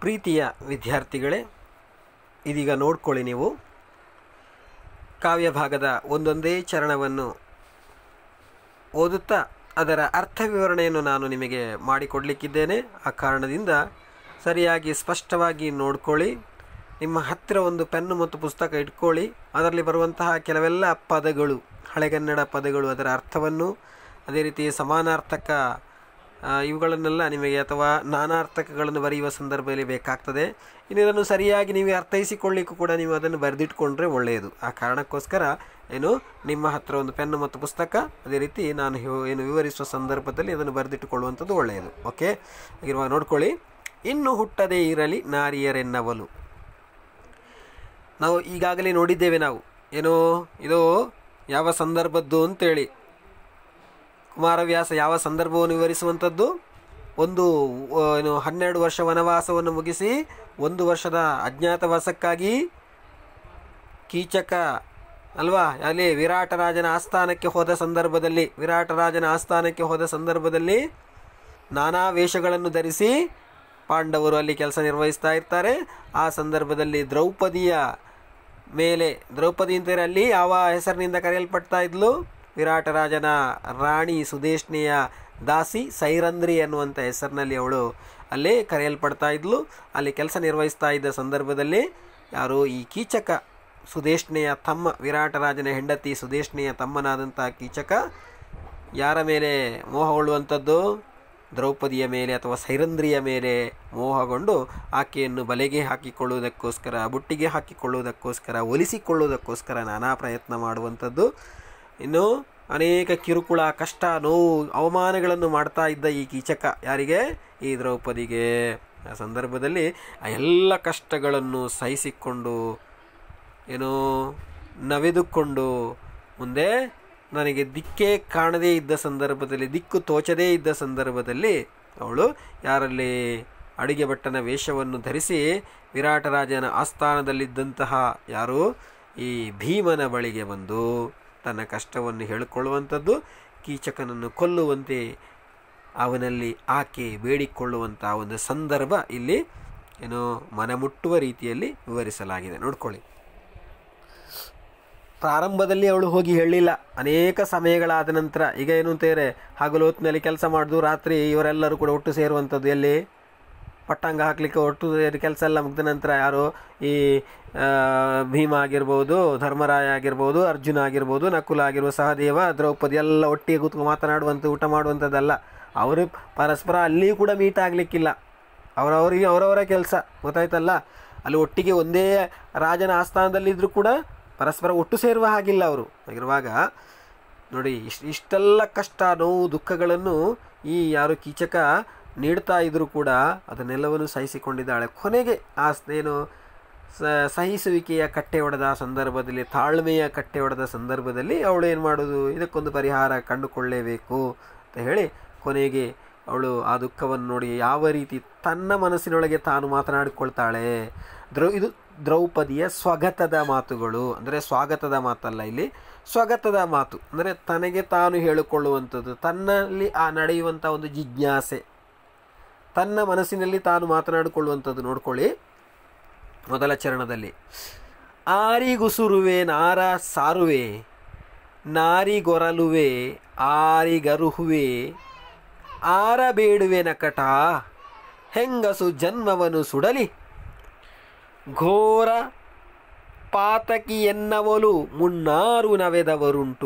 ಪ್ರೀತಿಯ ವಿದ್ಯಾರ್ಥಿಗಳೇ ಇದೀಗ ನೋಡ್ಕೊಳ್ಳಿ ನೀವು ಕಾವ್ಯ ಭಾಗದ ಒಂದೊಂದೇ ಚರಣವನ್ನು ಓದುತ್ತಾ ಅದರ ಅರ್ಥ ವಿವರಣೆಯನ್ನು ನಾನು ನಿಮಗೆ ಮಾಡಿಕೊಡಲಿಕ್ಕಿದ್ದೇನೆ ಆ ಕಾರಣದಿಂದ ಸರಿಯಾಗಿ ಸ್ಪಷ್ಟವಾಗಿ ನೋಡ್ಕೊಳ್ಳಿ ನಿಮ್ಮ ಹತ್ತಿರ ಒಂದು ಪೆನ್ನು ಮತ್ತು ಪುಸ್ತಕ ಇಟ್ಕೊಳ್ಳಿ ಅದರಲ್ಲಿ ಬರುವಂತಹ ಕೆಲವೆಲ್ಲ ಪದಗಳು ಹಳೆಗನ್ನಡ ಪದಗಳು ಅದರ ಅರ್ಥವನ್ನು ಅದೇ ರೀತಿ ಸಮಾನಾರ್ಥಕ ಆ, ಇವುಗಳನ್ನೆಲ್ಲ ನಿಮಗೆ ಅಥವಾ ನಾನಾರ್ಥಕಗಳನ್ನು ಬರೆಯುವ ಸಂದರ್ಭದಲ್ಲಿ ಬೇಕಾಗ್ತದೆ ಇನ್ನು ಇದನ್ನು ಸರಿಯಾಗಿ ನೀವು ಅರ್ಥೈಸಿಕೊಳ್ಳಿಕ್ಕೂ ಕೂಡ ನೀವು ಅದನ್ನು ಬರೆದಿಟ್ಕೊಂಡ್ರೆ ಒಳ್ಳೆಯದು ಆ ಕಾರಣಕ್ಕೋಸ್ಕರ ಏನು ನಿಮ್ಮ ಹತ್ರ ಒಂದು ಪೆನ್ನು ಮತ್ತು ಪುಸ್ತಕ ಅದೇ ರೀತಿ ನಾನು ಹಿ- ಏನು ವಿವರಿಸುವ ಸಂದರ್ಭದಲ್ಲಿ ಅದನ್ನು ಬರೆದಿಟ್ಟುಕೊಳ್ಳುವಂಥದ್ದು ಒಳ್ಳೆಯದು ಓಕೆ ಹಾಗಿರುವಾಗ ನೋಡ್ಕೊಳ್ಳಿ ಇನ್ನು ಹುಟ್ಟದೇ ಇರಲಿ ನಾರಿಯರೆನ್ನವಲು ನಾವು ಈಗಾಗಲೇ ನೋಡಿದ್ದೇವೆ ನಾವು ಏನು ಇದು ಯಾವ ಸಂದರ್ಭದ್ದು ಅಂತೇಳಿ ಕುಮಾರವ್ಯಾಸ ಯಾವ ಸಂದರ್ಭವನ್ನು ವಿವರಿಸುವಂಥದ್ದು ಒಂದು ಆ, ಏನು ಹನ್ನೆರಡು ವರ್ಷ ವನವಾಸವನ್ನು ಮುಗಿಸಿ ಒಂದು ವರ್ಷದ ಅಜ್ಞಾತವಾಸಕ್ಕಾಗಿ ಕೀಚಕ ಅಲ್ವಾ ಅಲ್ಲಿ ವಿರಾಟರಾಜನ ಆಸ್ಥಾನಕ್ಕೆ ಹೋದ ಸಂದರ್ಭದಲ್ಲಿ ವಿರಾಟರಾಜನ ಆಸ್ಥಾನಕ್ಕೆ ಹೋದ ಸಂದರ್ಭದಲ್ಲಿ ನಾನಾ ವೇಷಗಳನ್ನು ಧರಿಸಿ ಪಾಂಡವರು ಅಲ್ಲಿ ಕೆಲಸ ನಿರ್ವಹಿಸ್ತಾ ಇರ್ತಾರೆ ಆ ಸಂದರ್ಭದಲ್ಲಿ ದ್ರೌಪದಿಯ ಮೇಲೆ ದ್ರೌಪದಿ ಅಂತಾರೆ ಅಲ್ಲಿ ಯಾವ ಹೆಸರಿನಿಂದ ಕರೆಯಲ್ಪಡ್ತಾ ಇದ್ಲು ವಿರಾಟರಾಜನ ರಾಣಿ ಸುದೇಶ್ನೆಯ ದಾಸಿ ಸೈರಂದ್ರಿ ಅನ್ನುವಂಥ ಹೆಸರಿನಲ್ಲಿ ಅವಳು ಅಲ್ಲಿ ಕರೆಯಲ್ಪಡ್ತಾ ಇದ್ಲು ಅಲ್ಲಿ ಕೆಲಸ ನಿರ್ವಹಿಸ್ತಾ ಇದ್ದ ಸಂದರ್ಭದಲ್ಲಿ ಯಾರು ಈ ಕೀಚಕ ಸುದೇಶ್ನೆಯ ತಮ್ಮ ವಿರಾಟರಾಜನ ಹೆಂಡತಿ ಸುದೇಶ್ನೆಯ ತಮ್ಮನಾದಂಥ ಕೀಚಕ ಯಾರ ಮೇಲೆ ಮೋಹಗೊಳ್ಳುವಂಥದ್ದು ದ್ರೌಪದಿಯ ಮೇಲೆ ಅಥವಾ ಸೈರಂದ್ರಿಯ ಮೇಲೆ ಮೋಹಗೊಂಡು ಆಕೆಯನ್ನು ಬಲೆಗೆ ಹಾಕಿಕೊಳ್ಳುವುದಕ್ಕೋಸ್ಕರ ಬುಟ್ಟಿಗೆ ಹಾಕಿಕೊಳ್ಳುವುದಕ್ಕೋಸ್ಕರ ಒಲಿಸಿಕೊಳ್ಳುವುದಕ್ಕೋಸ್ಕರ ನಾನಾ ಪ್ರಯತ್ನ ಮಾಡುವಂಥದ್ದು ಇನ್ನು ಅನೇಕ ಕಿರುಕುಳ ಕಷ್ಟ ನೋವು ಅವಮಾನಗಳನ್ನು ಮಾಡ್ತಾ ಇದ್ದ ಈ ಕೀಚಕ ಯಾರಿಗೆ ಈ ದ್ರೌಪದಿಗೆ ಆ ಸಂದರ್ಭದಲ್ಲಿ ಆ ಎಲ್ಲ ಕಷ್ಟಗಳನ್ನು ಸಹಿಸಿಕೊಂಡು ಏನೋ ನವೆದುಕೊಂಡು ಮುಂದೆ ನನಗೆ ದಿಕ್ಕೇ ಕಾಣದೇ ಇದ್ದ ಸಂದರ್ಭದಲ್ಲಿ ದಿಕ್ಕು ತೋಚದೇ ಇದ್ದ ಸಂದರ್ಭದಲ್ಲಿ ಅವಳು ಯಾರಲ್ಲಿ ಅಡಿಗೆ ಭಟ್ಟನ ವೇಷವನ್ನು ಧರಿಸಿ ವಿರಾಟರಾಜನ ಆಸ್ಥಾನದಲ್ಲಿದ್ದಂತಹ ಯಾರು ಈ ಭೀಮನ ಬಳಿಗೆ ಬಂದು ತನ್ನ ಕಷ್ಟವನ್ನು ಹೇಳಿಕೊಳ್ಳುವಂಥದ್ದು ಕೀಚಕನನ್ನು ಕೊಲ್ಲುವಂತೆ ಅವನಲ್ಲಿ ಆಕೆ ಬೇಡಿಕೊಳ್ಳುವಂಥ ಒಂದು ಸಂದರ್ಭ ಇಲ್ಲಿ ಏನು ಮನಮುಟ್ಟುವ ರೀತಿಯಲ್ಲಿ ವಿವರಿಸಲಾಗಿದೆ ನೋಡ್ಕೊಳ್ಳಿ ಪ್ರಾರಂಭದಲ್ಲಿ ಅವಳು ಹೋಗಿ ಹೇಳಿಲ್ಲ ಅನೇಕ ಸಮಯಗಳಾದ ನಂತರ ಈಗ ಏನು ಅಂತಾರೆ ಹಗಲು ಹೊತ್ತಿನಲ್ಲಿ ಕೆಲಸ ಮಾಡೋದು ರಾತ್ರಿ ಇವರೆಲ್ಲರೂ ಕೂಡ ಒಟ್ಟು ಸೇರುವಂಥದ್ದು ಎಲ್ಲಿ ಪಟ್ಟಾಂಗ ಹಾಕಲಿಕ್ಕೆ ಒಟ್ಟು ಸೇರಿ ಕೆಲಸ ಎಲ್ಲ ಮುಗಿದ ನಂತರ ಯಾರು ಈ ಆ, ಭೀಮ ಆಗಿರ್ಬೋದು ಧರ್ಮರಾಯ ಆಗಿರ್ಬೋದು ಅರ್ಜುನ ಆಗಿರ್ಬೋದು ನಕುಲ ಆಗಿರ್ಬೋದು ಸಹದೇವ ದ್ರೌಪದಿ ಎಲ್ಲ ಒಟ್ಟಿಗೆ ಕೂತ್ಕೊಂಡು ಮಾತನಾಡುವಂಥ ಊಟ ಮಾಡುವಂಥದ್ದಲ್ಲ ಅವರು ಪರಸ್ಪರ ಅಲ್ಲಿಯೂ ಕೂಡ ಮೀಟ್ ಆಗಲಿಕ್ಕಿಲ್ಲ ಅವರವರಿಗೆ ಅವರವರ ಕೆಲಸ ಗೊತ್ತಾಯ್ತಲ್ಲ ಅಲ್ಲಿ ಒಟ್ಟಿಗೆ ಒಂದೇ ರಾಜನ ಆಸ್ಥಾನದಲ್ಲಿದ್ದರೂ ಕೂಡ ಪರಸ್ಪರ ಒಟ್ಟು ಸೇರುವ ಹಾಗಿಲ್ಲ ಅವರು ಹಾಗಿರುವಾಗ ನೋಡಿ ಇಷ್ಟು ಇಷ್ಟೆಲ್ಲ ಕಷ್ಟ ನೋವು ದುಃಖಗಳನ್ನು ಈ ಯಾರು ಕೀಚಕ ನೀಡ್ತಾ ಇದ್ರೂ ಕೂಡ ಅದನ್ನೆಲ್ಲವನ್ನು ಸಹಿಸಿಕೊಂಡಿದ್ದಾಳೆ ಕೊನೆಗೆ ಆ ಸ್- ಏನು ಸ- ಸಹಿಸುವಿಕೆಯ ಕಟ್ಟೆ ಹೊಡೆದ ಸಂದರ್ಭದಲ್ಲಿ ತಾಳ್ಮೆಯ ಕಟ್ಟೆ ಹೊಡೆದ ಸಂದರ್ಭದಲ್ಲಿ ಅವಳು ಏನು ಮಾಡೋದು ಇದಕ್ಕೊಂದು ಪರಿಹಾರ ಕಂಡುಕೊಳ್ಳೇಬೇಕು ಅಂತ ಹೇಳಿ ಕೊನೆಗೆ ಅವಳು ಆ ದುಃಖವನ್ನು ನೋಡಿ ಯಾವ ರೀತಿ ತನ್ನ ಮನಸ್ಸಿನೊಳಗೆ ತಾನು ಮಾತನಾಡಿಕೊಳ್ತಾಳೆ ದ್ರೌ ಇದು ದ್ರೌಪದಿಯ ಸ್ವಗತದ ಮಾತುಗಳು ಅಂದರೆ ಸ್ವಾಗತದ ಮಾತಲ್ಲ ಇಲ್ಲಿ ಸ್ವಗತದ ಮಾತು ಅಂದರೆ ತನಗೆ ತಾನು ಹೇಳಿಕೊಳ್ಳುವಂಥದ್ದು ತನ್ನಲ್ಲಿ ಆ ನಡೆಯುವಂಥ ಒಂದು ಜಿಜ್ಞಾಸೆ ತನ್ನ ಮನಸ್ಸಿನಲ್ಲಿ ತಾನು ಮಾತನಾಡಿಕೊಳ್ಳುವಂಥದ್ದು ನೋಡ್ಕೊಳ್ಳಿ ಮೊದಲ ಚರಣದಲ್ಲಿ ಆರಿಗುಸುರುವೆ ನಾರ ಸಾರುವೆ ನಾರಿಗೊರಲುವೆ ಆರಿಗರುಹುವೆ ಆರಬೇಡುವೆ ನಕಟ ಹೆಂಗಸು ಜನ್ಮವನ್ನು ಸುಡಲಿ ಘೋರ ಪಾತಕಿ ಎನ್ನವಲು ಮುನ್ನಾರು ನವೆದವರುಂಟು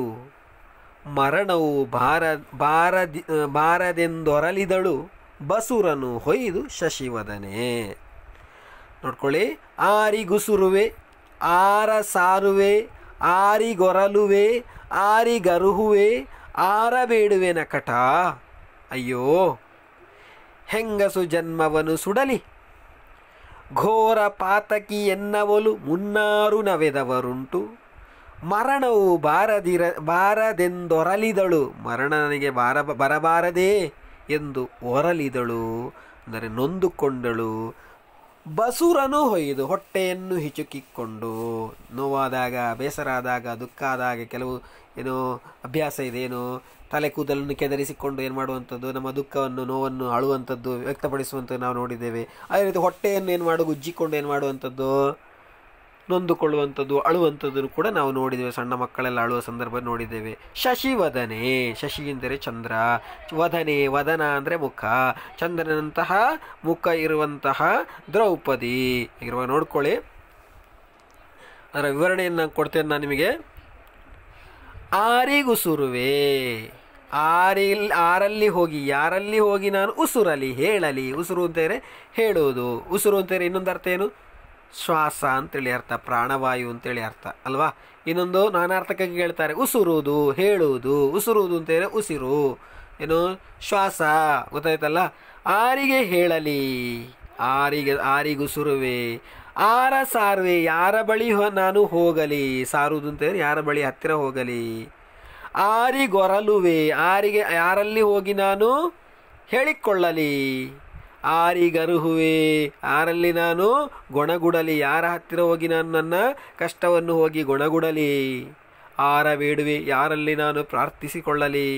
ಮರಣವು ಬಾರ ಬಾರದಿ ಬಾರದೆಂದೊರಲಿದಳು ಬಸುರನು ಹೊಯ್ದು ಶಶಿವದನೆ ನೋಡ್ಕೊಳ್ಳಿ ಆರಿಗುಸುರುವೆ ಆರ ಸಾರುವೆ ಆರಿಗೊರಲುವೆ ಆರಿಗರುಹುವೆ ಆರಬೇಡುವೆ ನಕಟ ಅಯ್ಯೋ ಹೆಂಗಸು ಜನ್ಮವನು ಸುಡಲಿ ಘೋರ ಪಾತಕಿ ಎನ್ನವಲು ಮುನ್ನಾರು ನವೆದವರುಂಟು ಮರಣವು ಬಾರದಿರ ಬಾರದೆಂದೊರಲಿದಳು ಮರಣ ನನಗೆ ಬಾರ ಬರಬಾರದೇ ಎಂದು ಒರಲಿದಳು ಅಂದರೆ ನೊಂದುಕೊಂಡಳು ಬಸುರನು ಹೊಯ್ದು ಹೊಟ್ಟೆಯನ್ನು ಹಿಚುಕಿಕೊಂಡು ನೋವಾದಾಗ ಬೇಸರ ಆದಾಗ ದುಃಖ ಆದಾಗ ಕೆಲವು ಏನು ಅಭ್ಯಾಸ ಇದೆ ಏನು ತಲೆ ಕೂದಲನ್ನು ಕೆದರಿಸಿಕೊಂಡು ಏನು ಮಾಡುವಂಥದ್ದು ನಮ್ಮ ದುಃಖವನ್ನು ನೋವನ್ನು ಅಳುವಂಥದ್ದು ವ್ಯಕ್ತಪಡಿಸುವಂಥದ್ದು ನಾವು ನೋಡಿದ್ದೇವೆ ಅದೇ ರೀತಿ ಹೊಟ್ಟೆಯನ್ನು ಏನು ಮಾಡು ಉಜ್ಜಿಕೊಂಡು ಏನು ಮಾಡುವಂಥದ್ದು ನೊಂದುಕೊಳ್ಳುವಂಥದ್ದು ಅಳುವಂಥದ್ದು ಕೂಡ ನಾವು ನೋಡಿದ್ದೇವೆ ಸಣ್ಣ ಮಕ್ಕಳೆಲ್ಲ ಅಳುವ ಸಂದರ್ಭ ನೋಡಿದ್ದೇವೆ ಶಶಿ ವದನೆ ಶಶಿ ಎಂದರೆ ಚಂದ್ರ ವದನೆ ವದನ ಅಂದರೆ ಮುಖ ಚಂದ್ರನಂತಹ ಮುಖ ಇರುವಂತಹ ದ್ರೌಪದಿ ಇರುವ ನೋಡ್ಕೊಳ್ಳಿ ಅದರ ವಿವರಣೆಯನ್ನು ಕೊಡ್ತೇನೆ ನಾನು ನಿಮಗೆ ಆರಿಗುಸುರುವೆ ಆರಿಲ್ ಆರಲ್ಲಿ ಹೋಗಿ ಯಾರಲ್ಲಿ ಹೋಗಿ ನಾನು ಉಸುರಲಿ ಹೇಳಲಿ ಉಸುರು ಅಂತೇಳಿ ಹೇಳುವುದು ಉಸುರು ಅಂತೇಳಿ ಇನ್ನೊಂದು ಅರ್ಥ ಏನು ಶ್ವಾಸ ಅಂತೇಳಿ ಅರ್ಥ ಪ್ರಾಣವಾಯು ಅಂತೇಳಿ ಅರ್ಥ ಅಲ್ವಾ ಇನ್ನೊಂದು ನಾನಾರ್ಥಕ್ಕಾಗಿ ಹೇಳ್ತಾರೆ ಉಸುರುವುದು ಹೇಳುವುದು ಉಸುರುವುದು ಅಂತೇಳಿ ಉಸಿರು ಏನು ಶ್ವಾಸ ಗೊತ್ತಾಯ್ತಲ್ಲ ಆರಿಗೆ ಹೇಳಲಿ ಆರಿಗೆ ಆರಿಗುಸುರುವೆ ಆರ ಸಾರುವೆ ಯಾರ ಬಳಿ ಹೊ- ನಾನು ಹೋಗಲಿ ಸಾರುವುದು ಅಂತೇಳಿ ಯಾರ ಬಳಿ ಹತ್ತಿರ ಹೋಗಲಿ ಆರಿಗೊರಲುವೆ ಆರಿಗೆ ಯಾರಲ್ಲಿ ಹೋಗಿ ನಾನು ಹೇಳಿಕೊಳ್ಳಲಿ ಆರಿಗರುಹುವೆ ಯಾರಲ್ಲಿ ನಾನು ಗೊಣಗುಡಲಿ ಯಾರ ಹತ್ತಿರ ಹೋಗಿ ನಾನು ನನ್ನ ಕಷ್ಟವನ್ನು ಹೋಗಿ ಗೊಣಗುಡಲಿ ಆರ ಬೇಡುವೆ ಯಾರಲ್ಲಿ ನಾನು ಪ್ರಾರ್ಥಿಸಿಕೊಳ್ಳಲಿ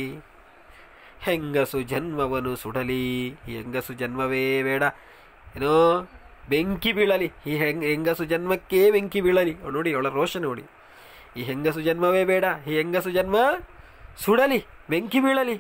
ಹೆಂಗಸು ಜನ್ಮವನ್ನು ಸುಡಲಿ ಈ ಹೆಂಗಸು ಜನ್ಮವೇ ಬೇಡ ಏನೋ ಬೆಂಕಿ ಬೀಳಲಿ ಈ ಹೆಂಗ ಹೆಂಗಸು ಜನ್ಮಕ್ಕೇ ಬೆಂಕಿ ಬೀಳಲಿ ಅವ್ಳು ನೋಡಿ ಅವಳ ರೋಷ ನೋಡಿ ಈ ಹೆಂಗಸು ಜನ್ಮವೇ ಬೇಡ ಈ ಹೆಂಗಸು ಜನ್ಮ ಸುಡಲಿ ಬೆಂಕಿ ಬೀಳಲಿ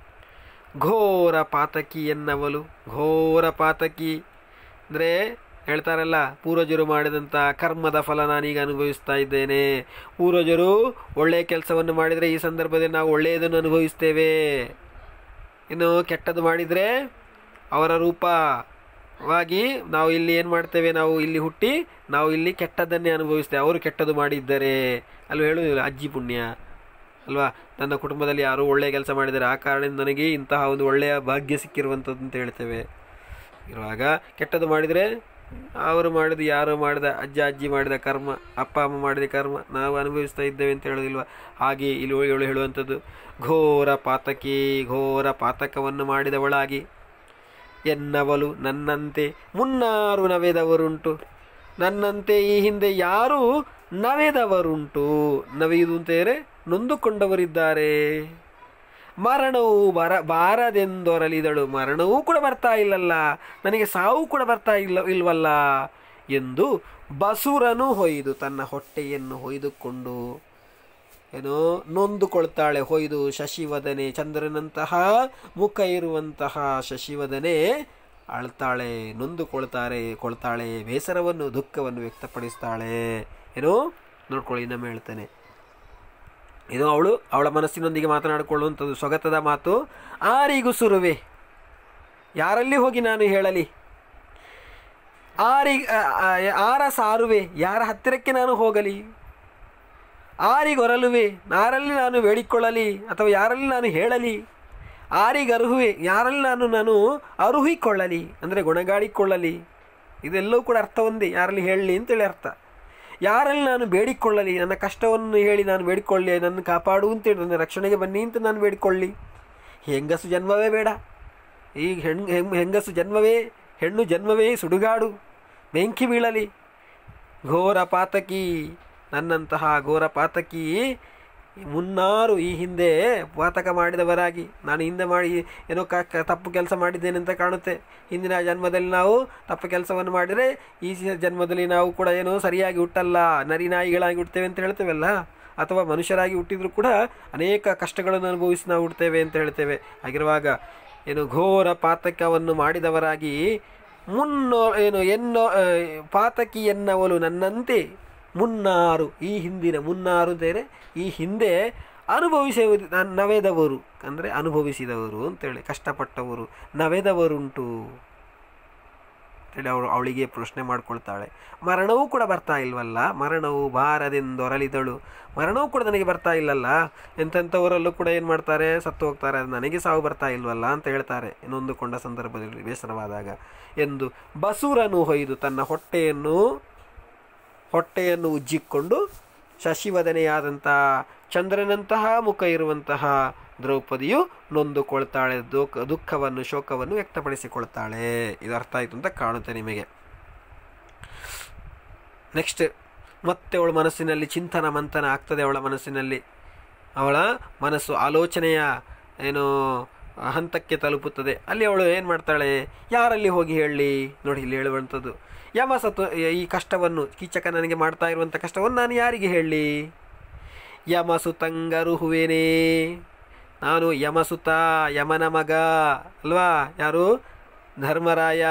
ಘೋರ ಪಾತಕಿ ಎನ್ನವಲು ಘೋರ ಪಾತಕಿ ಅಂದರೆ ಹೇಳ್ತಾರಲ್ಲ ಪೂರ್ವಜರು ಮಾಡಿದಂಥ ಕರ್ಮದ ಫಲ ನಾನೀಗ ಅನುಭವಿಸ್ತಾ ಇದ್ದೇನೆ ಪೂರ್ವಜರು ಒಳ್ಳೆಯ ಕೆಲಸವನ್ನು ಮಾಡಿದರೆ ಈ ಸಂದರ್ಭದಲ್ಲಿ ನಾವು ಒಳ್ಳೆಯದನ್ನು ಅನುಭವಿಸ್ತೇವೆ ಇನ್ನು ಕೆಟ್ಟದ್ದು ಮಾಡಿದರೆ ಅವರ ರೂಪವಾಗಿ ನಾವು ಇಲ್ಲಿ ಏನು ಮಾಡ್ತೇವೆ ನಾವು ಇಲ್ಲಿ ಹುಟ್ಟಿ ನಾವು ಇಲ್ಲಿ ಕೆಟ್ಟದ್ದನ್ನೇ ಅನುಭವಿಸ್ತೇವೆ ಅವರು ಕೆಟ್ಟದ್ದು ಮಾಡಿದ್ದಾರೆ ಅಲ್ವ ಹೇಳುವುದಿಲ್ಲ ಅಜ್ಜಿ ಪುಣ್ಯ ಅಲ್ವಾ ನನ್ನ ಕುಟುಂಬದಲ್ಲಿ ಯಾರೋ ಒಳ್ಳೆಯ ಕೆಲಸ ಮಾಡಿದ್ದಾರೆ ಆ ಕಾರಣದಿಂದ ನನಗೆ ಇಂತಹ ಒಂದು ಒಳ್ಳೆಯ ಭಾಗ್ಯ ಸಿಕ್ಕಿರುವಂಥದ್ದು ಅಂತ ಹೇಳ್ತೇವೆ ಇರುವಾಗ ಕೆಟ್ಟದ್ದು ಮಾಡಿದರೆ ಅವರು ಮಾಡಿದ ಯಾರೋ ಮಾಡಿದ ಅಜ್ಜ ಅಜ್ಜಿ ಮಾಡಿದ ಕರ್ಮ ಅಪ್ಪ ಅಮ್ಮ ಮಾಡಿದ ಕರ್ಮ ನಾವು ಅನುಭವಿಸ್ತಾ ಇದ್ದೇವೆ ಅಂತ ಹೇಳೋದಿಲ್ವ ಹಾಗೆ ಇಲ್ಲಿ ಇವಳು ಹೇಳುವಂಥದ್ದು ಘೋರ ಪಾತಕಿ ಘೋರ ಪಾತಕವನ್ನು ಮಾಡಿದವಳಾಗಿ ಎನ್ನವಲು ನನ್ನಂತೆ ಮುನ್ನಾರು ನವೆದವರುಂಟು ನನ್ನಂತೆ ಈ ಹಿಂದೆ ಯಾರು ನವೆದವರುಂಟು ನವೆಯುವುದು ಅಂತೇರೆ ನೊಂದುಕೊಂಡವರಿದ್ದಾರೆ ಮರಣವು ಬರ ಬಾರದೆಂದೊರಲಿದಳು ಮರಣವೂ ಕೂಡ ಬರ್ತಾ ಇಲ್ಲಲ್ಲ ನನಗೆ ಸಾವು ಕೂಡ ಬರ್ತಾ ಇಲ್ಲ ಇಲ್ವಲ್ಲ ಎಂದು ಬಸುರನು ಹೊಯ್ದು ತನ್ನ ಹೊಟ್ಟೆಯನ್ನು ಹೊಯ್ದುಕೊಂಡು ಏನೋ ನೊಂದುಕೊಳ್ತಾಳೆ ಹೊಯ್ದು ಶಶಿವದನೆ ಚಂದ್ರನಂತಹ ಮುಖ ಇರುವಂತಹ ಶಶಿವದನೆ ಅಳ್ತಾಳೆ ನೊಂದುಕೊಳ್ತಾರೆ ಕೊಳ್ತಾಳೆ ಬೇಸರವನ್ನು ದುಃಖವನ್ನು ವ್ಯಕ್ತಪಡಿಸ್ತಾಳೆ ಏನೋ ನೋಡ್ಕೊಳ್ಳಿ ಇನ್ನೊಮ್ಮೆ ಹೇಳ್ತಾನೆ ಇದು ಅವಳು ಅವಳ ಮನಸ್ಸಿನೊಂದಿಗೆ ಮಾತನಾಡಿಕೊಳ್ಳುವಂಥದ್ದು ಸ್ವಗತದ ಮಾತು ಆರಿಗುಸುರುವೆ ಯಾರಲ್ಲಿ ಹೋಗಿ ನಾನು ಹೇಳಲಿ ಆರಿ ಆ- ಆ- ಆರ ಸಾರುವೆ ಯಾರ ಹತ್ತಿರಕ್ಕೆ ನಾನು ಹೋಗಲಿ ಆರಿಗೊರಲುವೆ ಯಾರಲ್ಲಿ ನಾನು ಬೇಡಿಕೊಳ್ಳಲಿ ಅಥವಾ ಯಾರಲ್ಲಿ ನಾನು ಹೇಳಲಿ ಆರಿಗರುಹುವೆ ಯಾರಲ್ಲಿ ನಾನು ನಾನು ಅರುಹಿಕೊಳ್ಳಲಿ ಅಂದರೆ ಗುಣಗಾಡಿಕೊಳ್ಳಲಿ ಇದೆಲ್ಲವೂ ಕೂಡ ಅರ್ಥ ಒಂದೇ ಯಾರಲ್ಲಿ ಹೇಳಲಿ ಅಂತೇಳಿ ಅರ್ಥ ಯಾರಲ್ಲಿ ನಾನು ಬೇಡಿಕೊಳ್ಳಲಿ ನನ್ನ ಕಷ್ಟವನ್ನು ಹೇಳಿ ನಾನು ಬೇಡಿಕೊಳ್ಳಿ ನನ್ನ ಕಾಪಾಡು ಅಂತೇಳಿ ನನ್ನ ರಕ್ಷಣೆಗೆ ಬನ್ನಿ ಅಂತ ನಾನು ಬೇಡಿಕೊಳ್ಳಿ ಹೆಂಗಸು ಜನ್ಮವೇ ಬೇಡ ಈ ಹೆಣ್ಣು ಹೆಂಗ್ ಹೆಂಗಸು ಜನ್ಮವೇ ಹೆಣ್ಣು ಜನ್ಮವೇ ಸುಡುಗಾಡು ಬೆಂಕಿ ಬೀಳಲಿ ಘೋರ ಪಾತಕಿ ನನ್ನಂತಹ ಘೋರ ಪಾತಕಿ ಮುನ್ನಾರು ಈ ಹಿಂದೆ ಪಾತಕ ಮಾಡಿದವರಾಗಿ ನಾನು ಹಿಂದೆ ಮಾಡಿ ಏನೋ ಕ ಕ- ತಪ್ಪು ಕೆಲಸ ಮಾಡಿದ್ದೇನೆ ಅಂತ ಕಾಣುತ್ತೆ ಹಿಂದಿನ ಜನ್ಮದಲ್ಲಿ ನಾವು ತಪ್ಪು ಕೆಲಸವನ್ನು ಮಾಡಿದರೆ ಈ ಸ- ಜನ್ಮದಲ್ಲಿ ನಾವು ಕೂಡ ಏನೋ ಸರಿಯಾಗಿ ಹುಟ್ಟಲ್ಲ ನರಿ ನಾಯಿಗಳಾಗಿ ಹುಡ್ತೇವೆ ಅಂತ ಹೇಳ್ತೇವಲ್ಲ ಅಥವಾ ಮನುಷ್ಯರಾಗಿ ಹುಟ್ಟಿದ್ರು ಕೂಡ ಅನೇಕ ಕಷ್ಟಗಳನ್ನು ಅನುಭವಿಸಿ ನಾವು ಹುಡ್ತೇವೆ ಅಂತ ಹೇಳ್ತೇವೆ ಹಾಗಿರುವಾಗ ಏನು ಘೋರ ಪಾತಕವನ್ನು ಮಾಡಿದವರಾಗಿ ಮುನ್ನೋ ಏನು ಎನ್ನೋ ಆ, ಪಾತಕಿ ಎನ್ನವಲು ನನ್ನಂತೆ ಮುನ್ನಾರು ಈ ಹಿಂದಿನ ಮುನ್ನಾರು ಅಂತೇಳಿ ಈ ಹಿಂದೆ ಅನುಭವಿಸುವುದು ನ- ನವೆದವರು ಅಂದರೆ ಅನುಭವಿಸಿದವರು ಅಂತೇಳಿ ಕಷ್ಟಪಟ್ಟವರು ನವೆದವರುಂಟು ಅಂತೇಳಿ ಅವಳು ಅವಳಿಗೆ ಪ್ರಶ್ನೆ ಮಾಡ್ಕೊಳ್ತಾಳೆ ಮರಣವೂ ಕೂಡ ಬರ್ತಾ ಇಲ್ವಲ್ಲ ಮರಣವು ಬಾರದೆಂದೊರಲಿದಳು ಮರಣವೂ ಕೂಡ ನನಗೆ ಬರ್ತಾ ಇಲ್ಲಲ್ಲ ಎಂತೆಂಥವರಲ್ಲೂ ಕೂಡ ಏನು ಮಾಡ್ತಾರೆ ಸತ್ತು ಹೋಗ್ತಾರೆ ಅದು ನನಗೆ ಸಾವು ಬರ್ತಾ ಇಲ್ವಲ್ಲ ಅಂತ ಹೇಳ್ತಾರೆ ನೊಂದುಕೊಂಡ ಸಂದರ್ಭದಲ್ಲಿ ಬೇಸರವಾದಾಗ ಎಂದು ಬಸುರನು ಹೊಯ್ದು ತನ್ನ ಹೊಟ್ಟೆಯನ್ನು ಹೊಟ್ಟೆಯನ್ನು ಉಜ್ಜಿಕೊಂಡು ಶಶಿವದನೆಯಾದಂಥ ಚಂದ್ರನಂತಹ ಮುಖ ಇರುವಂತಹ ದ್ರೌಪದಿಯು ನೊಂದುಕೊಳ್ತಾಳೆ ದುಃಖ ದುಃಖವನ್ನು ಶೋಕವನ್ನು ವ್ಯಕ್ತಪಡಿಸಿಕೊಳ್ತಾಳೆ ಇದು ಅರ್ಥ ಆಯಿತು ಅಂತ ಕಾಣುತ್ತೆ ನಿಮಗೆ ನೆಕ್ಸ್ಟ್ ಮತ್ತೆ ಅವಳ ಮನಸ್ಸಿನಲ್ಲಿ ಚಿಂತನ ಮಂಥನ ಆಗ್ತದೆ ಅವಳ ಮನಸ್ಸಿನಲ್ಲಿ ಅವಳ ಮನಸ್ಸು ಆಲೋಚನೆಯ ಏನು ಹಂತಕ್ಕೆ ತಲುಪುತ್ತದೆ ಅಲ್ಲಿ ಅವಳು ಏನು ಮಾಡ್ತಾಳೆ ಯಾರಲ್ಲಿ ಹೋಗಿ ಹೇಳಲಿ ನೋಡಿ ಇಲ್ಲಿ ಹೇಳುವಂಥದ್ದು ಯಮ ಸತ್ತು ಈ ಕಷ್ಟವನ್ನು ಕೀಚಕ ನನಗೆ ಮಾಡ್ತಾ ಇರುವಂಥ ಕಷ್ಟವನ್ನು ನಾನು ಯಾರಿಗೆ ಹೇಳಲಿ ಯಮಸುತಂಗರು ಹುವೇನೇ ನಾನು ಯಮಸುತ ಯಮನ ಮಗ ಅಲ್ವಾ ಯಾರು ಧರ್ಮರಾಯ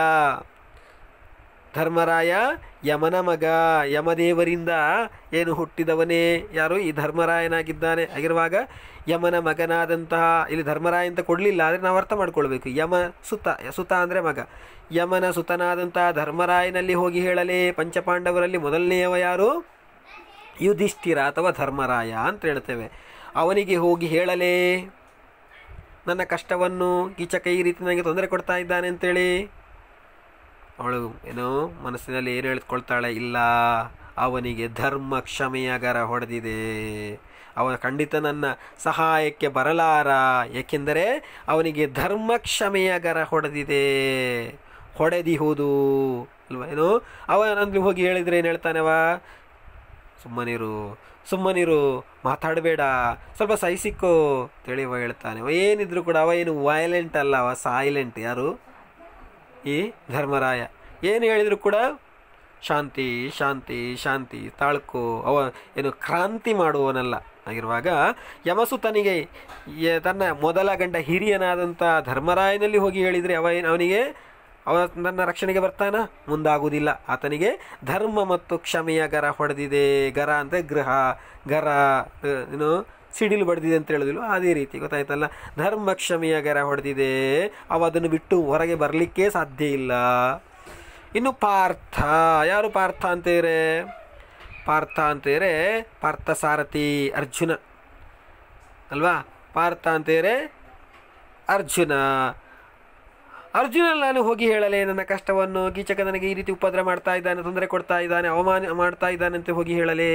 ಧರ್ಮರಾಯ ಯಮನ ಮಗ ಯಮದೇವರಿಂದ ಏನು ಹುಟ್ಟಿದವನೇ ಯಾರು ಈ ಧರ್ಮರಾಯನಾಗಿದ್ದಾನೆ ಆಗಿರುವಾಗ ಯಮನ ಮಗನಾದಂತಹ ಇಲ್ಲಿ ಧರ್ಮರಾಯ ಅಂತ ಕೊಡಲಿಲ್ಲ ಆದರೆ ನಾವು ಅರ್ಥ ಮಾಡ್ಕೊಳ್ಬೇಕು ಯಮ ಸುತ ಸುತ ಅಂದರೆ ಮಗ ಯಮನ ಸುತನಾದಂತಹ ಧರ್ಮರಾಯನಲ್ಲಿ ಹೋಗಿ ಹೇಳಲೇ ಪಂಚಪಾಂಡವರಲ್ಲಿ ಮೊದಲನೆಯವ ಯಾರು ಯುಧಿಷ್ಠಿರ ಅಥವಾ ಧರ್ಮರಾಯ ಅಂತ ಹೇಳ್ತೇವೆ ಅವನಿಗೆ ಹೋಗಿ ಹೇಳಲೇ ನನ್ನ ಕಷ್ಟವನ್ನು ಕೀಚಕ ಈ ರೀತಿ ನನಗೆ ತೊಂದರೆ ಕೊಡ್ತಾ ಇದ್ದಾನೆ ಅಂತೇಳಿ ಅವಳು ಏನೋ ಮನಸ್ಸಿನಲ್ಲಿ ಏನು ಹೇಳ್ಕೊಳ್ತಾಳೆ ಇಲ್ಲ ಅವನಿಗೆ ಧರ್ಮ ಕ್ಷಮೆಯ ಗರ ಹೊಡೆದಿದೆ ಅವನ ಖಂಡಿತ ನನ್ನ ಸಹಾಯಕ್ಕೆ ಬರಲಾರ ಏಕೆಂದರೆ ಅವನಿಗೆ ಧರ್ಮ ಕ್ಷಮೆಯ ಗರ ಹೊಡೆದಿದೆ ಹೊಡೆದಿಹುದು ಅಲ್ವಾ ಏನು ಅವನಲ್ಲಿ ಹೋಗಿ ಹೇಳಿದರೆ ಏನು ಹೇಳ್ತಾನವ ಸುಮ್ಮನಿರು ಸುಮ್ಮನಿರು ಮಾತಾಡಬೇಡ ಸ್ವಲ್ಪ ಸಹಿಸಿಕ್ಕೋ ತಿಳಿವ ಹೇಳ್ತಾನೆ ಅವ ಏನಿದ್ರು ಕೂಡ ಅವ ಏನು ವೈಲೆಂಟ್ ಅಲ್ಲ ಅವ ಸೈಲೆಂಟ್ ಯಾರು ಈ ಧರ್ಮರಾಯ ಏನು ಹೇಳಿದ್ರು ಕೂಡ ಶಾಂತಿ ಶಾಂತಿ ಶಾಂತಿ ತಾಳ್ಕೋ ಅವ ಏನು ಕ್ರಾಂತಿ ಮಾಡುವವನಲ್ಲ ಆಗಿರುವಾಗ ಯಮಸುತನಿಗೆ ಯ- ತನ್ನ ಮೊದಲ ಗಂಡ ಹಿರಿಯನಾದಂಥ ಧರ್ಮರಾಯನಲ್ಲಿ ಹೋಗಿ ಹೇಳಿದರೆ ಅವ ಏನು ಅವನಿಗೆ ಅವ ನನ್ನ ರಕ್ಷಣೆಗೆ ಬರ್ತಾನ ಮುಂದಾಗುವುದಿಲ್ಲ ಆತನಿಗೆ ಧರ್ಮ ಮತ್ತು ಕ್ಷಮೆಯ ಗರ ಹೊಡೆದಿದೆ ಗರ ಅಂದರೆ ಗೃಹ ಗರ ಅಹ್, ಏನು ಸಿಡಿಲು ಬಡ್ದಿದೆ ಅಂತ ಹೇಳೋದಿಲ್ಲ ಅದೇ ರೀತಿ ಗೊತ್ತಾಯ್ತಲ್ಲ ಧರ್ಮ ಕ್ಷಮೆಯ ಗರ ಹೊಡೆದಿದೆ ಅವ ಅದನ್ನು ಬಿಟ್ಟು ಹೊರಗೆ ಬರಲಿಕ್ಕೆ ಸಾಧ್ಯ ಇಲ್ಲ ಇನ್ನು ಪಾರ್ಥ ಯಾರು ಪಾರ್ಥ ಅಂತೇರೆ ಪಾರ್ಥ ಅಂತೇರೆ ಪಾರ್ಥ ಸಾರಥಿ ಅರ್ಜುನ ಅಲ್ವಾ ಪಾರ್ಥ ಅಂತೇರೆ ಅರ್ಜುನ ಅರ್ಜುನ ನಾನು ಹೋಗಿ ಹೇಳಲೆ ನನ್ನ ಕಷ್ಟವನ್ನು ಕೀಚಕ ನನಗೆ ಈ ರೀತಿ ಉಪದ್ರ ಮಾಡ್ತಾ ಇದ್ದಾನೆ ತೊಂದರೆ ಕೊಡ್ತಾ ಇದ್ದಾನೆ ಅವಮಾನ ಮಾಡ್ತಾ ಇದ್ದಾನೆ ಅಂತ ಹೋಗಿ ಹೇಳಲೆ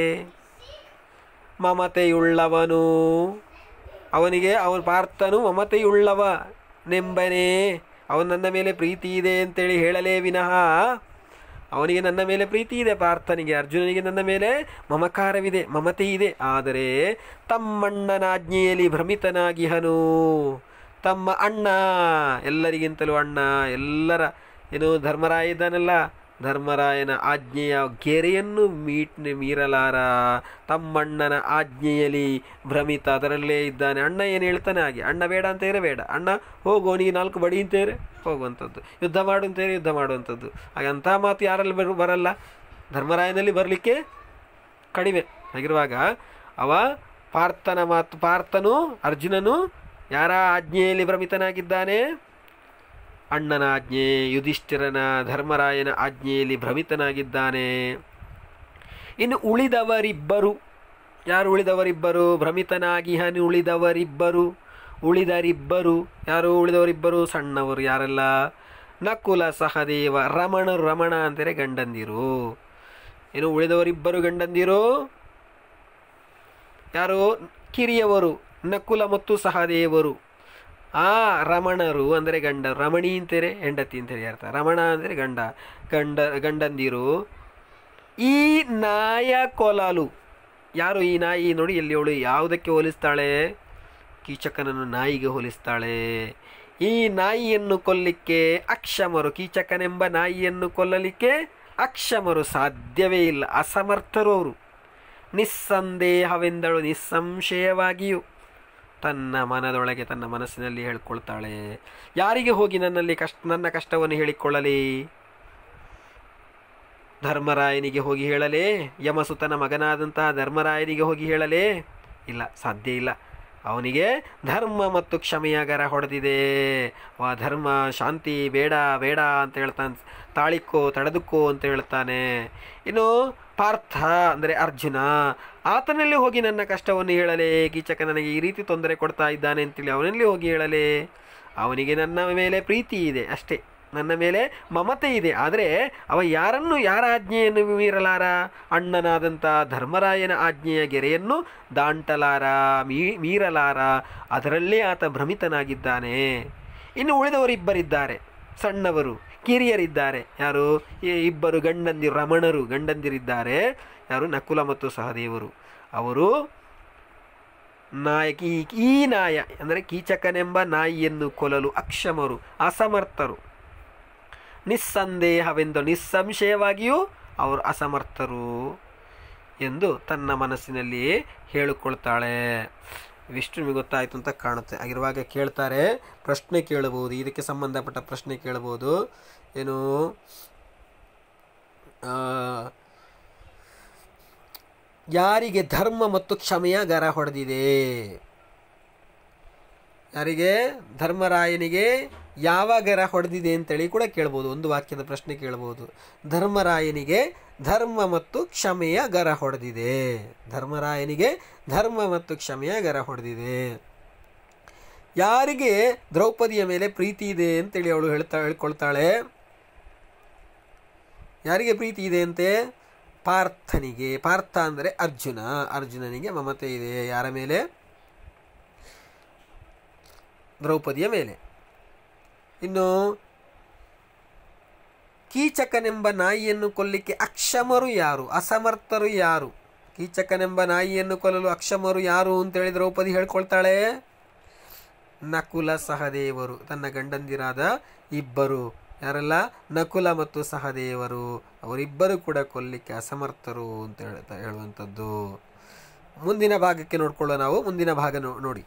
ಮಮತೆಯುಳ್ಳವನು ಅವನಿಗೆ ಅವನು ಪಾರ್ಥನು ಮಮತೆಯುಳ್ಳವ ನೆಂಬನೇ ಅವನು ನನ್ನ ಮೇಲೆ ಪ್ರೀತಿ ಇದೆ ಅಂತೇಳಿ ಹೇಳಲೇ ವಿನಃ ಅವನಿಗೆ ನನ್ನ ಮೇಲೆ ಪ್ರೀತಿ ಇದೆ ಪಾರ್ಥನಿಗೆ ಅರ್ಜುನನಿಗೆ ನನ್ನ ಮೇಲೆ ಮಮಕಾರವಿದೆ ಮಮತೆ ಇದೆ ಆದರೆ ತಮ್ಮಣ್ಣನ ಆಜ್ಞೆಯಲ್ಲಿ ಭ್ರಮಿತನಾಗಿಹನು ತಮ್ಮ ಅಣ್ಣ ಎಲ್ಲರಿಗಿಂತಲೂ ಅಣ್ಣ ಎಲ್ಲರ ಏನು ಧರ್ಮರಾಯ ಇದ್ದಾನಲ್ಲ ಧರ್ಮರಾಯನ ಆಜ್ಞೆಯ ಗೆರೆಯನ್ನು ಮೀಟ್ ಮೀರಲಾರ ತಮ್ಮಣ್ಣನ ಆಜ್ಞೆಯಲ್ಲಿ ಭ್ರಮಿತ ಅದರಲ್ಲೇ ಇದ್ದಾನೆ ಅಣ್ಣ ಏನು ಹೇಳ್ತಾನೆ ಹಾಗೆ ಅಣ್ಣ ಬೇಡ ಅಂತೇರೆ ಬೇಡ ಅಣ್ಣ ಹೋಗು ಅವನಿಗೆ ನಾಲ್ಕು ಬಡಿ ಅಂತೇರೆ ಹೋಗುವಂಥದ್ದು ಯುದ್ಧ ಮಾಡು ಅಂತೇರೆ ಯುದ್ಧ ಮಾಡುವಂಥದ್ದು ಹಾಗೆ ಅಂಥ ಮಾತು ಯಾರಲ್ಲಿ ಬರು ಬರಲ್ಲ ಧರ್ಮರಾಯನಲ್ಲಿ ಬರಲಿಕ್ಕೆ ಕಡಿಮೆ ಹಾಗಿರುವಾಗ ಅವ ಪಾರ್ಥನ ಮಾತು ಪಾರ್ಥನು ಅರ್ಜುನನು ಯಾರ ಆಜ್ಞೆಯಲ್ಲಿ ಭ್ರಮಿತನಾಗಿದ್ದಾನೆ ಅಣ್ಣನ ಆಜ್ಞೆ ಯುಧಿಷ್ಠಿರನ ಧರ್ಮರಾಯನ ಆಜ್ಞೆಯಲ್ಲಿ ಭ್ರಮಿತನಾಗಿದ್ದಾನೆ ಇನ್ನು ಉಳಿದವರಿಬ್ಬರು ಯಾರು ಉಳಿದವರಿಬ್ಬರು ಭ್ರಮಿತನಾಗಿ ಹನಿ ಉಳಿದವರಿಬ್ಬರು ಉಳಿದರಿಬ್ಬರು ಯಾರು ಉಳಿದವರಿಬ್ಬರು ಸಣ್ಣವರು ಯಾರೆಲ್ಲ ನಕುಲ ಸಹದೇವ ರಮಣರು ರಮಣ ಅಂತಾರೆ ಗಂಡಂದಿರು ಇನ್ನು ಉಳಿದವರಿಬ್ಬರು ಗಂಡಂದಿರು ಯಾರು ಕಿರಿಯವರು ನಕುಲ ಮತ್ತು ಸಹದೇವರು ಆ ರಮಣರು ಅಂದರೆ ಗಂಡ ರಮಣಿ ಅಂತಾರೆ ಹೆಂಡತಿ ಅಂತೇಳಿ ಅರ್ಥ ರಮಣ ಅಂದರೆ ಗಂಡ ಗಂಡ ಗಂಡಂದಿರು ಈ ನಾಯ ಕೊಲಾಲು ಯಾರು ಈ ನಾಯಿ ನೋಡಿ ಎಲ್ಲಿ ಅವಳು ಯಾವುದಕ್ಕೆ ಹೋಲಿಸ್ತಾಳೆ ಕೀಚಕನನ್ನು ನಾಯಿಗೆ ಹೋಲಿಸ್ತಾಳೆ ಈ ನಾಯಿಯನ್ನು ಕೊಲ್ಲಿಕ್ಕೆ ಅಕ್ಷಮರು ಕೀಚಕನೆಂಬ ನಾಯಿಯನ್ನು ಕೊಲ್ಲಲಿಕ್ಕೆ ಅಕ್ಷಮರು ಸಾಧ್ಯವೇ ಇಲ್ಲ ಅಸಮರ್ಥರು ಅವರು ನಿಸ್ಸಂದೇಹವೆಂದಳು ನಿಸ್ಸಂಶಯವಾಗಿಯೂ ತನ್ನ ಮನದೊಳಗೆ ತನ್ನ ಮನಸ್ಸಿನಲ್ಲಿ ಹೇಳ್ಕೊಳ್ತಾಳೆ ಯಾರಿಗೆ ಹೋಗಿ ನನ್ನಲ್ಲಿ ಕಷ್ಟ ನನ್ನ ಕಷ್ಟವನ್ನು ಹೇಳಿಕೊಳ್ಳಲಿ ಧರ್ಮರಾಯನಿಗೆ ಹೋಗಿ ಹೇಳಲೇ ಯಮಸುತನ ಮಗನಾದಂತಹ ಧರ್ಮರಾಯನಿಗೆ ಹೋಗಿ ಹೇಳಲೇ ಇಲ್ಲ ಸಾಧ್ಯ ಇಲ್ಲ ಅವನಿಗೆ ಧರ್ಮ ಮತ್ತು ಕ್ಷಮೆಯ ಗರ ಹೊಡೆದಿದೆ ಆ ಧರ್ಮ ಶಾಂತಿ ಬೇಡ ಬೇಡ ಅಂತ ಹೇಳ್ತಾನೆ ತಾಳಿಕೋ ತಡೆದುಕೋ ಅಂತ ಹೇಳ್ತಾನೆ ಇನ್ನು ಪಾರ್ಥ ಅಂದರೆ ಅರ್ಜುನ ಆತನಲ್ಲಿ ಹೋಗಿ ನನ್ನ ಕಷ್ಟವನ್ನು ಹೇಳಲೇ ಕೀಚಕ ನನಗೆ ಈ ರೀತಿ ತೊಂದರೆ ಕೊಡ್ತಾ ಇದ್ದಾನೆ ಅಂತೇಳಿ ಅವನಲ್ಲಿ ಹೋಗಿ ಹೇಳಲೇ ಅವನಿಗೆ ನನ್ನ ಮೇಲೆ ಪ್ರೀತಿ ಇದೆ ಅಷ್ಟೇ ನನ್ನ ಮೇಲೆ ಮಮತೆ ಇದೆ ಆದರೆ ಅವ ಯಾರನ್ನು ಯಾರ ಆಜ್ಞೆಯನ್ನು ಮೀರಲಾರ ಅಣ್ಣನಾದಂಥ ಧರ್ಮರಾಯನ ಆಜ್ಞೆಯ ಗೆರೆಯನ್ನು ದಾಂಟಲಾರ ಮೀ ಮೀರಲಾರ ಅದರಲ್ಲೇ ಆತ ಭ್ರಮಿತನಾಗಿದ್ದಾನೆ ಇನ್ನು ಉಳಿದವರಿಬ್ಬರಿದ್ದಾರೆ ಸಣ್ಣವರು ಕಿರಿಯರಿದ್ದಾರೆ ಯಾರು ಈ ಇಬ್ಬರು ಗಂಡಂದಿರು ರಮಣರು ಗಂಡಂದಿರಿದ್ದಾರೆ ಯಾರು ನಕುಲ ಮತ್ತು ಸಹದೇವರು ಅವರು ನಾಯಕಿ ಈ ನಾಯ ಅಂದರೆ ಕೀಚಕನೆಂಬ ನಾಯಿಯನ್ನು ಕೊಲ್ಲಲು ಅಕ್ಷಮರು ಅಸಮರ್ಥರು ನಿಸ್ಸಂದೇಹವೆಂದು ನಿಸ್ಸಂಶಯವಾಗಿಯೂ ಅವರು ಅಸಮರ್ಥರು ಎಂದು ತನ್ನ ಮನಸ್ಸಿನಲ್ಲಿ ಹೇಳಿಕೊಳ್ತಾಳೆ ಇವಿಷ್ಟು ನಿಮಗೆ ಗೊತ್ತಾಯಿತು ಅಂತ ಕಾಣುತ್ತೆ ಆಗಿರುವಾಗ ಕೇಳ್ತಾರೆ ಪ್ರಶ್ನೆ ಕೇಳಬಹುದು ಇದಕ್ಕೆ ಸಂಬಂಧಪಟ್ಟ ಪ್ರಶ್ನೆ ಕೇಳಬಹುದು ಏನು ಆ, ಯಾರಿಗೆ ಧರ್ಮ ಮತ್ತು ಕ್ಷಮೆಯ ಗರ ಹೊಡೆದಿದೆ ಯಾರಿಗೆ ಧರ್ಮರಾಯನಿಗೆ ಯಾವ ಗರ ಹೊಡೆದಿದೆ ಅಂತೇಳಿ ಕೂಡ ಕೇಳ್ಬೋದು ಒಂದು ವಾಕ್ಯದ ಪ್ರಶ್ನೆ ಕೇಳ್ಬೋದು ಧರ್ಮರಾಯನಿಗೆ ಧರ್ಮ ಮತ್ತು ಕ್ಷಮೆಯ ಗರ ಹೊಡೆದಿದೆ ಧರ್ಮರಾಯನಿಗೆ ಧರ್ಮ ಮತ್ತು ಕ್ಷಮೆಯ ಗರ ಹೊಡೆದಿದೆ ಯಾರಿಗೆ ದ್ರೌಪದಿಯ ಮೇಲೆ ಪ್ರೀತಿ ಇದೆ ಅಂತೇಳಿ ಅವಳು ಹೇಳ್ತಾ ಹೇಳ್ಕೊಳ್ತಾಳೆ ಯಾರಿಗೆ ಪ್ರೀತಿ ಇದೆ ಅಂತೆ ಪಾರ್ಥನಿಗೆ ಪಾರ್ಥ ಅಂದರೆ ಅರ್ಜುನ ಅರ್ಜುನನಿಗೆ ಮಮತೆ ಇದೆ ಯಾರ ಮೇಲೆ ದ್ರೌಪದಿಯ ಮೇಲೆ ಇನ್ನು ಕೀಚಕನೆಂಬ ನಾಯಿಯನ್ನು ಕೊಲ್ಲಿಕ್ಕೆ ಅಕ್ಷಮರು ಯಾರು ಅಸಮರ್ಥರು ಯಾರು ಕೀಚಕನೆಂಬ ನಾಯಿಯನ್ನು ಕೊಲ್ಲಲು ಅಕ್ಷಮರು ಯಾರು ಅಂತೇಳಿ ದ್ರೌಪದಿ ಹೇಳ್ಕೊಳ್ತಾಳೆ ನಕುಲ ಸಹದೇವರು ತನ್ನ ಗಂಡಂದಿರಾದ ಇಬ್ಬರು ಯಾರೆಲ್ಲ ನಕುಲ ಮತ್ತು ಸಹದೇವರು ಅವರಿಬ್ಬರು ಕೂಡ ಕೊಲ್ಲಿಕ್ಕೆ ಅಸಮರ್ಥರು ಅಂತ ಹೇಳ್ತಾ ಹೇಳುವಂಥದ್ದು ಮುಂದಿನ ಭಾಗಕ್ಕೆ ನೋಡ್ಕೊಳ್ಳೋ ನಾವು ಮುಂದಿನ ಭಾಗ ನೋ- ನೋಡಿ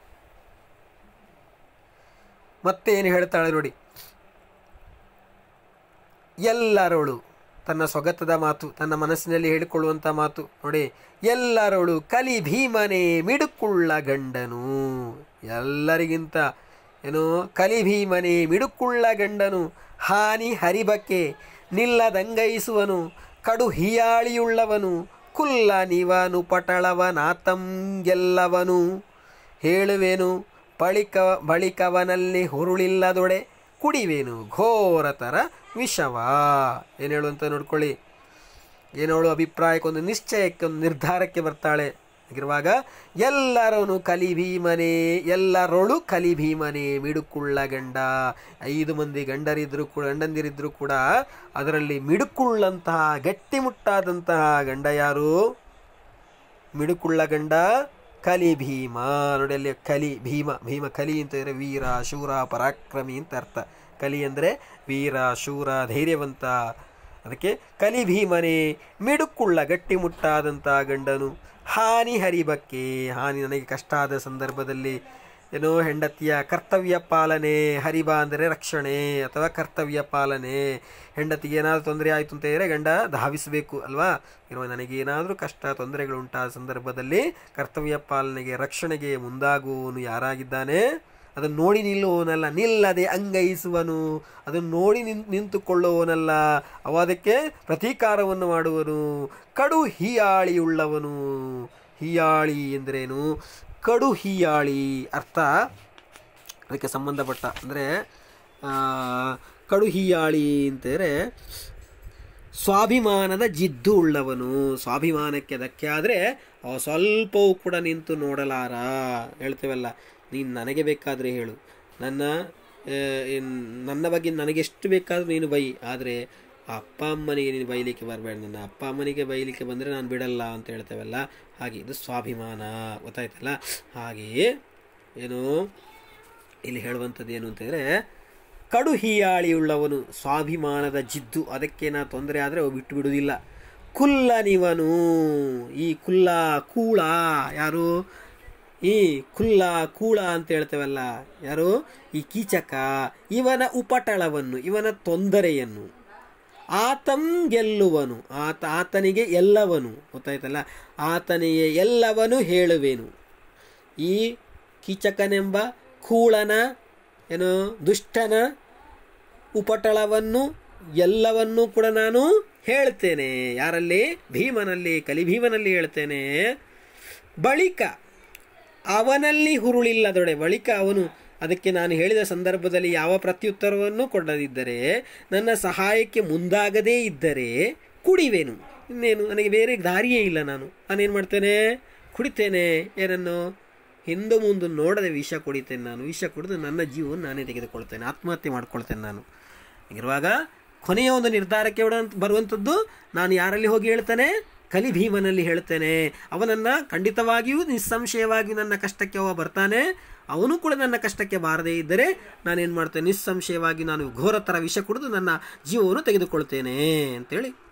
ಮತ್ತೆ ಏನು ಹೇಳ್ತಾಳೆ ನೋಡಿ ಎಲ್ಲರವಳು ತನ್ನ ಸೊಗತದ ಮಾತು ತನ್ನ ಮನಸ್ಸಿನಲ್ಲಿ ಹೇಳಿಕೊಳ್ಳುವಂಥ ಮಾತು ನೋಡಿ ಎಲ್ಲರವಳು ಕಲಿ ಭೀಮನೇ ಮಿಡುಕುಳ್ಳ ಗಂಡನು ಎಲ್ಲರಿಗಿಂತ ಏನು ಕಲಿ ಭೀಮನೇ ಮಿಡುಕುಳ್ಳ ಗಂಡನು ಹಾನಿ ಹರಿಬಕ್ಕೆ ನಿಲ್ಲದಂಗೈಸುವನು ಕಡು ಹಿಯಾಳಿಯುಳ್ಳವನು ಕುಲ್ಲ ನಿವನು ಪಟಳವನಾತಂಗೆಲ್ಲವನು ಹೇಳುವೆನು ಬಳಿಕ ಬಳಿಕವನಲ್ಲಿ ಹುರುಳಿಲ್ಲದೊಡೆ ಕುಡಿವೇನು ಘೋರತರ ವಿಷವ ಏನು ಹೇಳುವಂತ ನೋಡ್ಕೊಳ್ಳಿ ಏನವಳು ಅಭಿಪ್ರಾಯಕ್ಕೊಂದು ನಿಶ್ಚಯಕ್ಕೊಂದು ನಿರ್ಧಾರಕ್ಕೆ ಬರ್ತಾಳೆ ಹಾಗಿರುವಾಗ ಎಲ್ಲರವನು ಕಲಿ ಭೀಮನೇ ಎಲ್ಲರೊಳು ಕಲಿ ಭೀಮನೇ ಮಿಡುಕುಳ್ಳ ಗಂಡ ಐದು ಮಂದಿ ಗಂಡರಿದ್ರು ಕೂಡ ಗಂಡಂದಿರಿದ್ರು ಕೂಡ ಅದರಲ್ಲಿ ಮಿಡುಕುಳ್ಳಂತಹ ಗಟ್ಟಿಮುಟ್ಟಾದಂತಹ ಗಂಡ ಯಾರು ಮಿಡುಕುಳ್ಳ ಗಂಡ ಕಲಿ ಭೀಮ ನೋಡಿ ಅಲ್ಲಿ ಕಲಿ ಭೀಮ ಭೀಮ ಕಲಿ ಅಂತ ಇದ್ರೆ ವೀರ ಶೂರ ಪರಾಕ್ರಮಿ ಅಂತ ಅರ್ಥ ಕಲಿ ಅಂದರೆ ವೀರ ಶೂರ ಧೈರ್ಯವಂತ ಅದಕ್ಕೆ ಕಲಿ ಭೀಮನೇ ಮಿಡುಕುಳ್ಳ ಗಟ್ಟಿಮುಟ್ಟಾದಂಥ ಗಂಡನು ಹಾನಿ ಹರಿಬಕ್ಕೆ ಹಾನಿ ನನಗೆ ಕಷ್ಟ ಆದ ಸಂದರ್ಭದಲ್ಲಿ ಏನೋ ಹೆಂಡತಿಯ ಕರ್ತವ್ಯ ಪಾಲನೆ ಹರಿಬ ಅಂದರೆ ರಕ್ಷಣೆ ಅಥವಾ ಕರ್ತವ್ಯ ಪಾಲನೆ ಹೆಂಡತಿಗೆ ಏನಾದರೂ ತೊಂದರೆ ಆಯಿತು ಅಂತ ಹೇಳಿದ್ರೆ ಗಂಡ ಧಾವಿಸಬೇಕು ಅಲ್ವಾ ಇರುವ ನನಗೆ ಏನಾದರೂ ಕಷ್ಟ ತೊಂದರೆಗಳು ಉಂಟಾದ ಸಂದರ್ಭದಲ್ಲಿ ಕರ್ತವ್ಯ ಪಾಲನೆಗೆ ರಕ್ಷಣೆಗೆ ಮುಂದಾಗುವವನು ಯಾರಾಗಿದ್ದಾನೆ ಅದನ್ನು ನೋಡಿ ನಿಲ್ಲುವವನಲ್ಲ ನಿಲ್ಲದೆ ಅಂಗೈಸುವನು ಅದನ್ನು ನೋಡಿ ನಿನ್ ನಿಂತುಕೊಳ್ಳುವವನಲ್ಲ ಅವ ಅದಕ್ಕೆ ಪ್ರತೀಕಾರವನ್ನು ಮಾಡುವನು ಕಡು ಹೀಯಾಳಿಯುಳ್ಳವನು ಹೀಯಾಳಿ ಎಂದರೇನು ಕಡು ಹೀಯಾಳಿ ಅರ್ಥ ಅದಕ್ಕೆ ಸಂಬಂಧಪಟ್ಟ ಅಂದರೆ ಕಡು ಹೀಯಾಳಿ ಅಂತಂದರೆ ಸ್ವಾಭಿಮಾನದ ಜಿದ್ದು ಉಳ್ಳವನು ಸ್ವಾಭಿಮಾನಕ್ಕೆ ಧಕ್ಕೆ ಆದರೆ ಅವ ಸ್ವಲ್ಪವೂ ಕೂಡ ನಿಂತು ನೋಡಲಾರ ಹೇಳ್ತೇವಲ್ಲ ನೀನು ನನಗೆ ಬೇಕಾದರೆ ಹೇಳು ನನ್ನ ಆ, ಏನ್- ನನ್ನ ಬಗ್ಗೆ ನನಗೆ ಎಷ್ಟು ಬೇಕಾದರೂ ನೀನು ಬೈ ಆದರೆ ಆ ಅಪ್ಪ ಅಮ್ಮನಿಗೆ ನೀನು ಬೈಲಿಕ್ಕೆ ಬರಬೇಡ ನನ್ನ ಅಪ್ಪ ಅಮ್ಮನಿಗೆ ಬೈಲಿಕ್ಕೆ ಬಂದರೆ ನಾನು ಬಿಡಲ್ಲ ಅಂತ ಹೇಳ್ತೇವಲ್ಲ ಹಾಗೆ ಇದು ಸ್ವಾಭಿಮಾನ ಗೊತ್ತಾಯ್ತಲ್ಲ ಹಾಗೆಯೇ ಏನು ಇಲ್ಲಿ ಹೇಳುವಂಥದ್ದು ಏನು ಅಂತಂದರೆ ಕಡು ಹೀಯಾಳಿಯುಳ್ಳವನು ಸ್ವಾಭಿಮಾನದ ಜಿದ್ದು ಅದಕ್ಕೆ ನಾ ತೊಂದರೆ ಆದರೆ ಅವು ಬಿಟ್ಟು ಬಿಡುವುದಿಲ್ಲ ಕುಲ್ಲ ನೀವನು ಈ ಕುಲ್ಲ ಕೂಳ ಯಾರು ಈ ಕುಲ್ಲ ಕೂಳ ಅಂತ ಹೇಳ್ತೇವಲ್ಲ ಯಾರು ಈ ಕೀಚಕ ಇವನ ಉಪಟಳವನ್ನು ಇವನ ತೊಂದರೆಯನ್ನು ಆತಂ ಗೆಲ್ಲುವನು ಆತ ಆತನಿಗೆ ಎಲ್ಲವನು ಗೊತ್ತಾಯ್ತಲ್ಲ ಆತನಿಗೆ ಎಲ್ಲವನು ಹೇಳುವೆನು ಈ ಕೀಚಕನೆಂಬ ಕೂಳನ ಏನು ದುಷ್ಟನ ಉಪಟಳವನ್ನು ಎಲ್ಲವನ್ನೂ ಕೂಡ ನಾನು ಹೇಳ್ತೇನೆ ಯಾರಲ್ಲಿ ಭೀಮನಲ್ಲಿ ಕಲಿಭೀಮನಲ್ಲಿ ಹೇಳ್ತೇನೆ ಬಳಿಕ ಅವನಲ್ಲಿ ಹುರುಳಿಲ್ಲದೊಡೆ ಬಳಿಕ ಅವನು ಅದಕ್ಕೆ ನಾನು ಹೇಳಿದ ಸಂದರ್ಭದಲ್ಲಿ ಯಾವ ಪ್ರತ್ಯುತ್ತರವನ್ನು ಕೊಡದಿದ್ದರೆ ನನ್ನ ಸಹಾಯಕ್ಕೆ ಮುಂದಾಗದೇ ಇದ್ದರೆ ಕುಡಿವೆನು ಇನ್ನೇನು ನನಗೆ ಬೇರೆ ದಾರಿಯೇ ಇಲ್ಲ ನಾನು ನಾನೇನು ಮಾಡ್ತೇನೆ ಕುಡಿತೇನೆ ಏನನ್ನು ಹಿಂದೆ ಮುಂದೆ ನೋಡದೆ ವಿಷ ಕುಡಿತೇನೆ ನಾನು ವಿಷ ಕುಡಿದು ನನ್ನ ಜೀವವನ್ನು ನಾನೇ ತೆಗೆದುಕೊಳ್ತೇನೆ ಆತ್ಮಹತ್ಯೆ ಮಾಡ್ಕೊಳ್ತೇನೆ ನಾನು ಹೀಗಿರುವಾಗ ಕೊನೆಯ ಒಂದು ನಿರ್ಧಾರಕ್ಕೆ ಬಿಡುವಂತ ಬರುವಂಥದ್ದು ನಾನು ಯಾರಲ್ಲಿ ಹೋಗಿ ಹೇಳ್ತೇನೆ ಕಲಿ ಭೀಮನಲ್ಲಿ ಹೇಳ್ತೇನೆ ಅವನನ್ನು ಖಂಡಿತವಾಗಿಯೂ ನಿಸ್ಸಂಶಯವಾಗಿ ನನ್ನ ಕಷ್ಟಕ್ಕೆ ಅವ ಬರ್ತಾನೆ ಅವನು ಕೂಡ ನನ್ನ ಕಷ್ಟಕ್ಕೆ ಬಾರದೇ ಇದ್ದರೆ ನಾನೇನು ಮಾಡ್ತೇನೆ ನಿಸ್ಸಂಶಯವಾಗಿ ನಾನು ಘೋರ ಥರ ವಿಷ ಕುಡಿದು ನನ್ನ ಜೀವವನ್ನು ತೆಗೆದುಕೊಳ್ತೇನೆ ಅಂತೇಳಿ